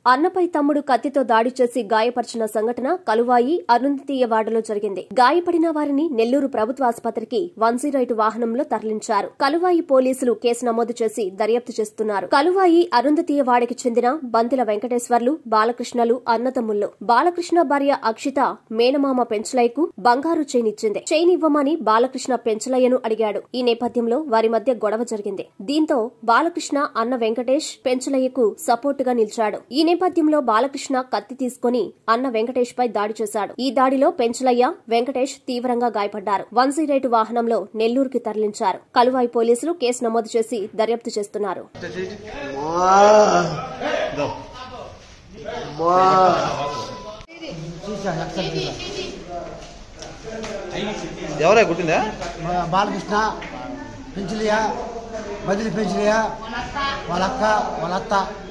అన్నపై తమ్ముడు కత్తితో దాడి చేసి గాయపరిచిన సంఘటన కలువాయి అరుంధతీయవాడలో జరిగింది గాయపడిన వారిని నెల్లూరు ప్రభుత్వ ఆసుపత్రికి వన్ జీరో ఎయిట్ వాహనంలో తరలించారు కలువాయి పోలీసులు కేసు నమోదు చేసి దర్యాప్తు చేస్తున్నారు కలువాయి అరుంధతీయవాడకి చెందిన బంతిల వెంకటేశ్వర్లు బాలకృష్ణలు అన్నతమ్ముళ్ళు బాలకృష్ణ భార్య అక్షిత మేనమామ పెంచలయ్యకు బంగారు చైన్ ఇచ్చింది చైన్ ఇవ్వమని బాలకృష్ణ పెంచలయ్యను అడిగాడు ఈ నేపథ్యంలో వారి మధ్య గొడవ జరిగింది దీంతో బాలకృష్ణ అన్న వెంకటేష్ పెంచలయ్యకు సపోర్టుగా నిలిచాడు ఈ నేపథ్యంలో బాలకృష్ణ కత్తి తీసుకుని అన్న వెంకటేష్ పై దాడి చేశాడు ఈ దాడిలో పెంచలయ్య వెంకటేష్ తీవ్రంగా గాయపడ్డారు వన్ జీరో ఎయిట్ వాహనంలో నెల్లూరుకి తరలించారు కలువాయి పోలీసులు కేసు నమోదు చేసి దర్యాప్తు చేస్తున్నారు ఎవరే కుట్టిందా మా బాలకృష్ణ పెంచులియ బదిలి పెంచులియ వాళ్ళ అక్క వాళ్ళ అత్త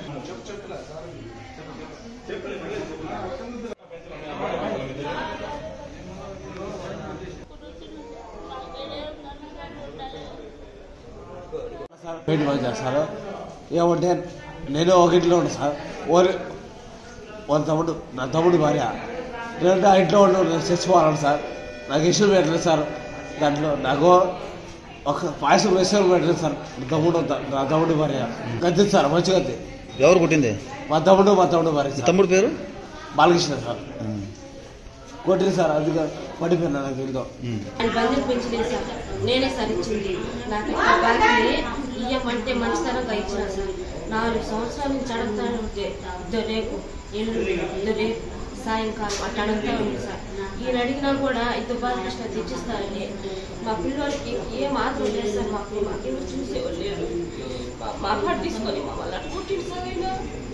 పెయింట్ పని చేస్తారు ఏమంటే నేను ఒక ఇంట్లో ఉన్నా సార్ ఓరి వాళ్ళ తమ్ముడు నా తమ్ముడు భార్య నేను ఆ ఇంట్లో ఉండి నేను చచ్చిపోవాలను సార్ నాకు ఇష్యూ పెట్టలేదు సార్ దాంట్లో నాకు ఒక పాయసం వేసుకొని పెట్టలేదు సార్ నా తమ్ముడు నా తమ్ముడు భార్య గద్ది సార్ మంచి గద్ది ఎవరు కుట్టింది మా తమ్ముడు మా తమ్ముడు భార్య మీ సార్ తమ్ముడు పేరు బాలకృష్ణ సార్ కొట్టింది సార్ అందుకే పడిపోయినా నాకు ఇంట్లో అని బంధువులు పెంచలేదు సార్ నేనే సార్ ఇచ్చింది నాకు ఇక్కడ బాకీ ఇయ్యమంటే మంచితనంగా ఇచ్చిన సార్ నాలుగు సంవత్సరాల నుంచి అడుగుతాను ఉంటే ఇదో రేపు ఎల్లు ఇదో రేపు సాయంకాలం అట్లా అడుగుతా ఉంది సార్ ఈయన అడిగినా కూడా ఇద్దరు బాలకృష్ణ తెచ్చిస్తారని మా పిల్లోడికి ఏ మాత్రం లేదు సార్ మాకు మాకేమో చూసేవాళ్ళు లేరు మా- మా పాట తీసుకొని మమ్మల్ని అట్లా కొట్టిండు సార్ ఆయన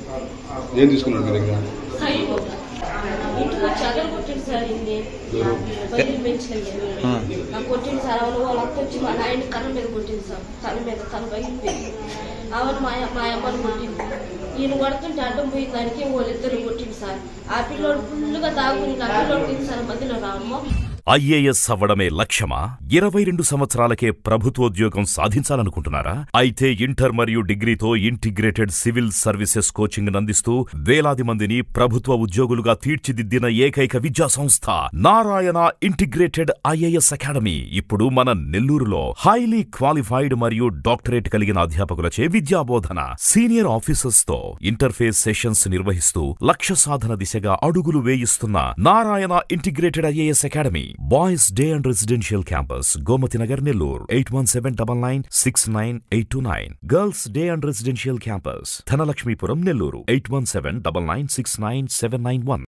ఏం తీసుకున్నాడు మీ దగ్గర సైన్ ఇంటికి వచ్చి అదలు కొట్టిండు సార్ ఇన్ని బయలు పెంచలేదు ఆ. నాకు కొట్టింది సార్ అవును వాళ్ళ అక్క వచ్చి మా నాయన కళ్ళ మీద కొట్టింది సార్ తల మీద తల బయలుపోయింది అవును మా మా అమ్మని కొట్టింది ఈయన కొడుతుంటే అడ్డం పోయిన దానికి వాళ్ళిద్దరు కొట్టింది సార్ ఆ పిల్లోడు ఫుల్గా తాగుని నా పిల్లోడు తిని సార్ మధ్యలో రావమ్మో ఐఏఎస్ అవ్వడమే లక్ష్యమా ఇరవై రెండు సంవత్సరాలకే ప్రభుత్వోద్యోగం సాధించాలనుకుంటున్నారా అయితే ఇంటర్ మరియు డిగ్రీతో ఇంటిగ్రేటెడ్ సివిల్ సర్వీసెస్ కోచింగ్ అందిస్తూ వేలాది మందిని ప్రభుత్వ ఉద్యోగులుగా తీర్చిదిద్దిన ఏకైక విద్యా సంస్థ నారాయణ ఇంటిగ్రేటెడ్ ఐఏఎస్ అకాడమీ ఇప్పుడు మన నెల్లూరులో హైలీ క్వాలిఫైడ్ మరియు డాక్టరేట్ కలిగిన అధ్యాపకులచే విద్యాబోధన సీనియర్ ఆఫీసర్స్ తో ఇంటర్ఫేస్ సెషన్స్ నిర్వహిస్తూ లక్ష్య సాధన దిశగా అడుగులు వేయిస్తున్న Narayana integrated IAS academy boys day and residential campus Gomathi Nagar Nellore eight one seven double nine six nine eight two nine girls day and residential campus Dhanalakshmipuram Nellore eight one seven double nine six nine seven nine one